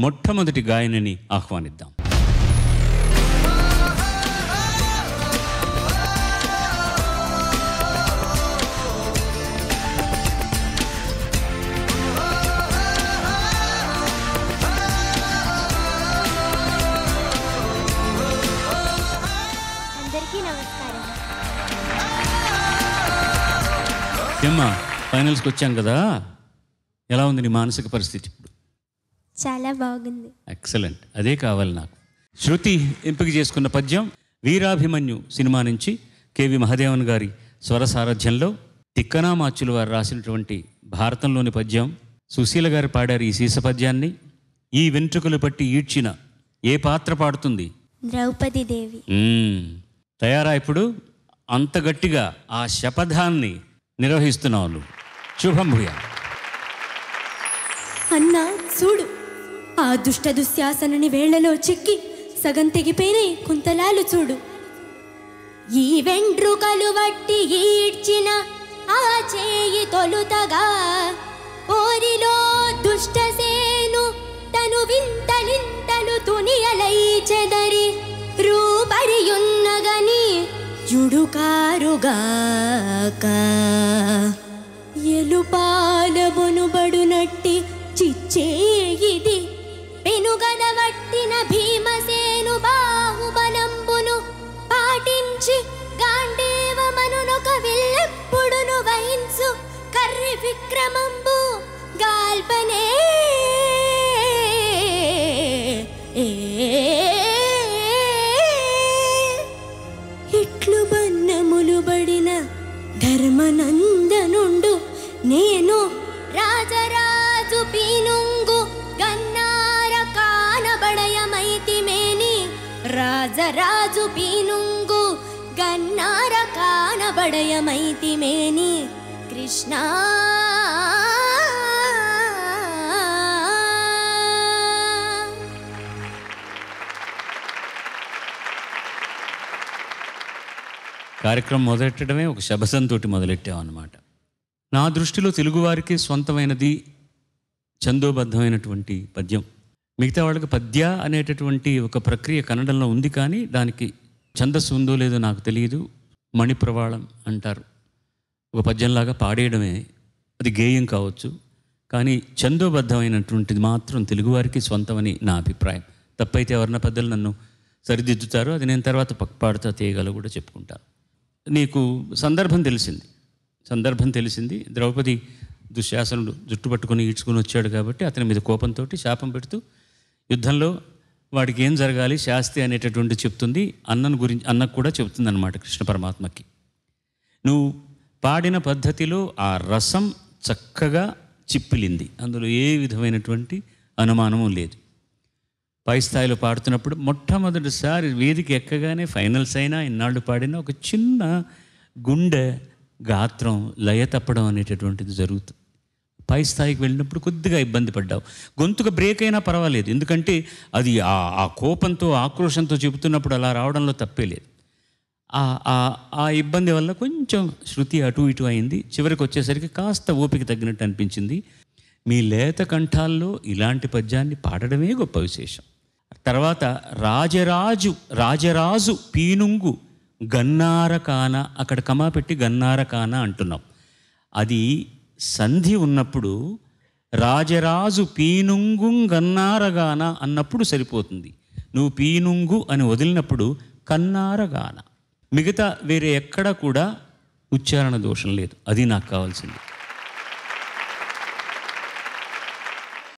మొట్టమొదటి గాయనిని ఆహ్వానిద్దాం అందరికీ నమస్కారం ఏమ్మా ఫైనల్స్కి వచ్చాం కదా ఎలా ఉంది నీ మానసిక పరిస్థితి ఇప్పుడు చాలా బాగుంది ఎక్సలెంట్ అదే కావాలి నాకు శృతి ఎంపిక చేసుకున్న పద్యం వీరాభిమన్యు సినిమా నుంచి కేవి మహదేవన్ గారి స్వర సారథ్యంలో తిక్కనామాచులు వారు రాసినటువంటి భారతంలోని పద్యం సుశీల గారు పాడారు ఈ సీస పద్యాన్ని ఈ వెంట్రుకలు పట్టి ఈడ్చిన ఏ పాత్ర పాడుతుంది ద్రౌపది దేవి మ్మ్. తయారా ఇప్పుడు అంత గట్టిగా ఆ శపథాన్ని నిర్వహిస్తున్నావు నువ్వు శుభం భూయా అన్నా చూడు ఆ దుష్ట దుశ్శాసనని వేళ్లలో చిక్కి సగం తెగిపోయినాయి కుంతలాలు చూడు ఈ వెంట్రుకలు వట్టి ఈడ్చిన ఆ చేయి తొలుతగా ఓరిలో దుష్టసేను తను వింతలింతలు తునియలై చెదరి రూపరియున్నగని జుడుకారుగాక ఎలుపాల బొనుబడునట్టి చిచ్చేయిది పెనుగద వట్టిన భీమసేను బాహుబలంబును పాటించి గాంధీవమనునొక విల్లెప్పుడును వహించు కర్రి విక్రమంబు గాల్పనే ఇట్లు బన్నములు బడిన ధర్మనందనుండు నేను రాజరాజు పీనుంగు గన్నార కానబడయమైతిమేని రాజరాజు పీనుంగు గన్నార కానబడయమైతిమేని కృష్ణ కార్యక్రమం మొదలెట్టడమే ఒక శబసంతో మొదలెట్టామన్నమాట నా దృష్టిలో తెలుగువారికి స్వంతమైనది ఛందోబద్ధమైనటువంటి పద్యం మిగతా వాళ్ళకి పద్య అనేటటువంటి ఒక ప్రక్రియ కన్నడంలో ఉంది కానీ దానికి ఛందస్సు ఉందో లేదో నాకు తెలియదు మణిప్రవాళం అంటారు ఒక పద్యంలాగా పాడేయడమే అది గేయం కావచ్చు కానీ ఛందోబద్ధమైనటువంటిది మాత్రం తెలుగువారికి స్వంతమని నా అభిప్రాయం తప్పైతే ఎవరిన పెద్దలు నన్ను సరిదిద్దుతారో అది నేను తర్వాత పక్క పాడుతా తీయగల కూడా చెప్పుకుంటాను నీకు సందర్భం తెలిసింది సందర్భం తెలిసింది ద్రౌపది దుశ్శాసనుడు జుట్టు పట్టుకొని ఈడ్చుకొని వచ్చాడు కాబట్టి అతని మీద కోపంతో శాపం పెడుతూ యుద్ధంలో వాడికి ఏం జరగాలి శాస్తి అనేటటువంటి చెప్తుంది అన్నను గురించి అన్నకు కూడా చెప్తుంది అనమాట కృష్ణ పరమాత్మకి నువ్వు పాడిన పద్ధతిలో ఆ రసం చక్కగా చిప్పిలింది అందులో ఏ విధమైనటువంటి అనుమానము లేదు పై స్థాయిలో పాడుతున్నప్పుడు మొట్టమొదటిసారి వేదిక ఎక్కగానే ఫైనల్స్ అయినా ఇన్నాళ్ళు పాడినా ఒక చిన్న గుండె గాత్రం లయ తప్పడం అనేటటువంటిది జరుగుతుంది పై స్థాయికి వెళ్ళినప్పుడు కొద్దిగా ఇబ్బంది పడ్డావు గొంతుకు బ్రేక్ అయినా పర్వాలేదు ఎందుకంటే అది ఆ ఆ కోపంతో ఆక్రోషంతో చెబుతున్నప్పుడు అలా రావడంలో తప్పే లేదు ఆ ఆ- ఆ ఇబ్బంది వల్ల కొంచెం శృతి అటు ఇటు అయింది చివరికి వచ్చేసరికి కాస్త ఓపిక తగ్గినట్టు అనిపించింది మీ లేత కంఠాల్లో ఇలాంటి పద్యాన్ని పాడడమే గొప్ప విశేషం తర్వాత రాజరాజు రాజరాజు పీనుంగు గన్నార కాన అక్కడ కమా పెట్టి గన్నార కాన అంటున్నాం అది సంధి ఉన్నప్పుడు రాజరాజు పీనుంగు గన్నారగాన అన్నప్పుడు సరిపోతుంది నువ్వు పీనుంగు అని వదిలినప్పుడు కన్నారగాన మిగతా వేరే ఎక్కడ కూడా ఉచ్చారణ దోషం లేదు అది నాకు కావాల్సింది